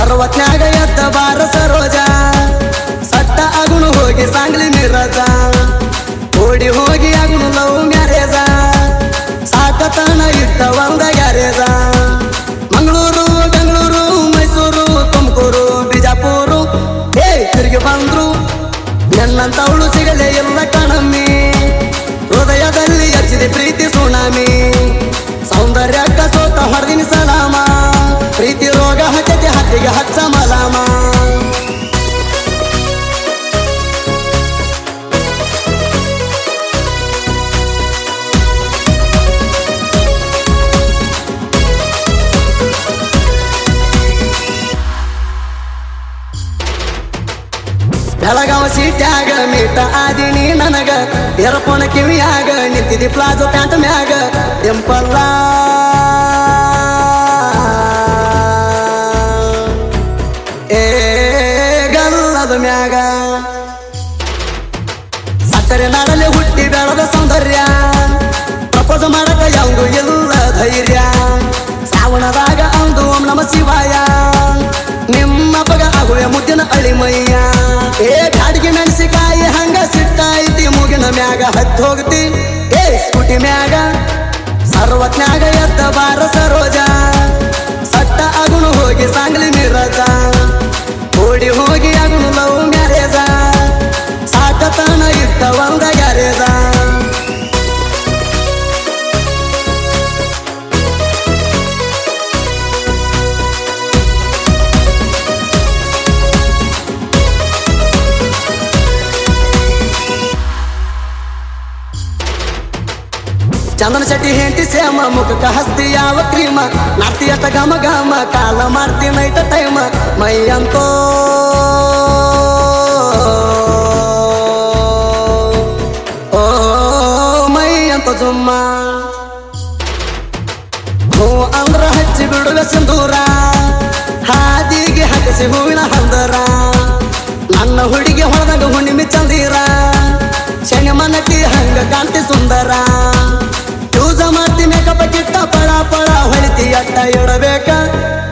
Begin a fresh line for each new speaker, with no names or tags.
ಸರ್ವಜ್ಞಾಗ ಎದ್ದ ಬಾರ ಸರೋಜ ಸಟ್ಟ ಅಗುಣು ಹೋಗಿ ಸಾಂಗ್ಲಿ ಮಿರಜ ಓಡಿ ಹೋಗಿ ಅಗುಣು ಲವ್ ಮ್ಯಾರೇಜ ಸಾಕತನ ಇಟ್ಟ ಒಂದ ಗ್ಯಾರೇಜ ಮಂಗಳೂರು ಬೆಂಗಳೂರು ಮೈಸೂರು ತುಮಕೂರು ಬಿಜಾಪುರು ಹೇ ತಿರುಗಿ ಬಂದ್ರು ನನ್ನಂತವಳು ಸಿಗಲೇ ಇಲ್ಲ ಕಣಮ್ಮಿ ಹೃದಯದಲ್ಲಿ ಹಚ್ಚಿದೆ ಪ್ರೀತಿ ಸುನಾಮಿ ಸೌಂದರ್ಯಕ್ಕ ಸೋತ ಹೊರದಿನ ಸಲಾಮ ಪ್ರೀತಿ ರೋಗ ಹಚ್ಚತೆ ಹತ್ತಿಗೆ ಹಚ್ಚ ಮಲಾಮ ಬೆಳಗಾವ ಸೀಟ್ಯಾಗ ಮೀಟ ಆದಿನಿ ನನಗ ಎರಪೋಣ ಕಿವಿಯಾಗ ನಿಂತಿದಿ ಪ್ಲಾಜೋ ಪ್ಯಾಂಟ್ ಮ್ಯಾಗ ಎಂಪಲ್ಲ ಏ ಗಲ್ಲದ ಮ್ಯಾಗ ಸಕ್ಕರೆ ನಾಡಲ್ಲಿ ಹುಟ್ಟಿ ಬೆಳೆದ ಸೌಂದರ್ಯ ಪ್ರಪೋಸ ಮಾಡಕ ಯಾವುದು ಇಲ್ಲ ಧೈರ್ಯ ಶ್ರಾವಣದಾಗ ಅಂದು ಓಂ ನಮ ಶಿವಾಯ ನಿಮ್ಮ ಪಗ ಆಗುವೆ ಮುದ್ದಿನ ಅಳಿಮಯ್ಯ ಏ ಗಾಡಿಗೆ ಮೆಣಸಿಕಾಯಿ ಹಂಗ ಸಿಟ್ಟಾಯ್ತಿ ಮುಗಿನ ಮ್ಯಾಗ ಹತ್ತಿ ಹೋಗ್ತಿ ಏ ಸ್ಕೂಟಿ ಮ್ಯಾಗ ಸರ್ವಜ್ಞಾಗ ಎದ್ದ ಬಾರ ಸರೋಜ ಸಟ್ಟ ಅಗುಣು ಹೋಗಿ ಸಾಂಗ್ಲಿ ಮಿರಜ ಓಡಿ ಹೋಗಿ ಅಗುಣು ಲವ್ ಮ್ಯಾರೇಜ ಸಾಕತನ ಇಟ್ಟ ಒಂದ ಗ್ಯಾರೇಜ ಚಂದನ ಶೆಟ್ಟಿ ಹೆಂಡತಿ ಸೇಮ ಮುಖಕ್ಕ ಹಸ್ತಿ ಯಾವ ಕ್ರೀಮ ನಾರ್ತಿ ಅಷ್ಟ ಘಮ ಘಮ ಕಾಲ ಮಾಡ್ತಿ ನೈಟ ಟೈಮ ಮೈ ಅಂತೋ ಓ ಮೈ ಅಂತ ಜುಮ್ಮ ಹೂ ಅಂದ್ರ ಹಚ್ಚಿ ಬಿಡುವ ಸಿಂಧೂರ ಹಾದಿಗೆ ಹಾಕಿಸಿ ಹೂವಿನ ಹಂದರ ನನ್ನ ಹುಡುಗಿ ಹೊಡೆದಾಗ ಹುಣ್ಣಿಮೆ ಚಂದೀರ ಶನಿ ಮನಟಿ ಹಂಗ ಕಾಂತಿ ಸುಂದರ ಯೂಸ ಮಾಡ್ತಿ ಮೇಕಪ್ ಕಿಟ್ಟ ಪಳ ಪಳ ಹೊಳಿತಿ ಅಟ್ಟ ಇಡಬೇಕ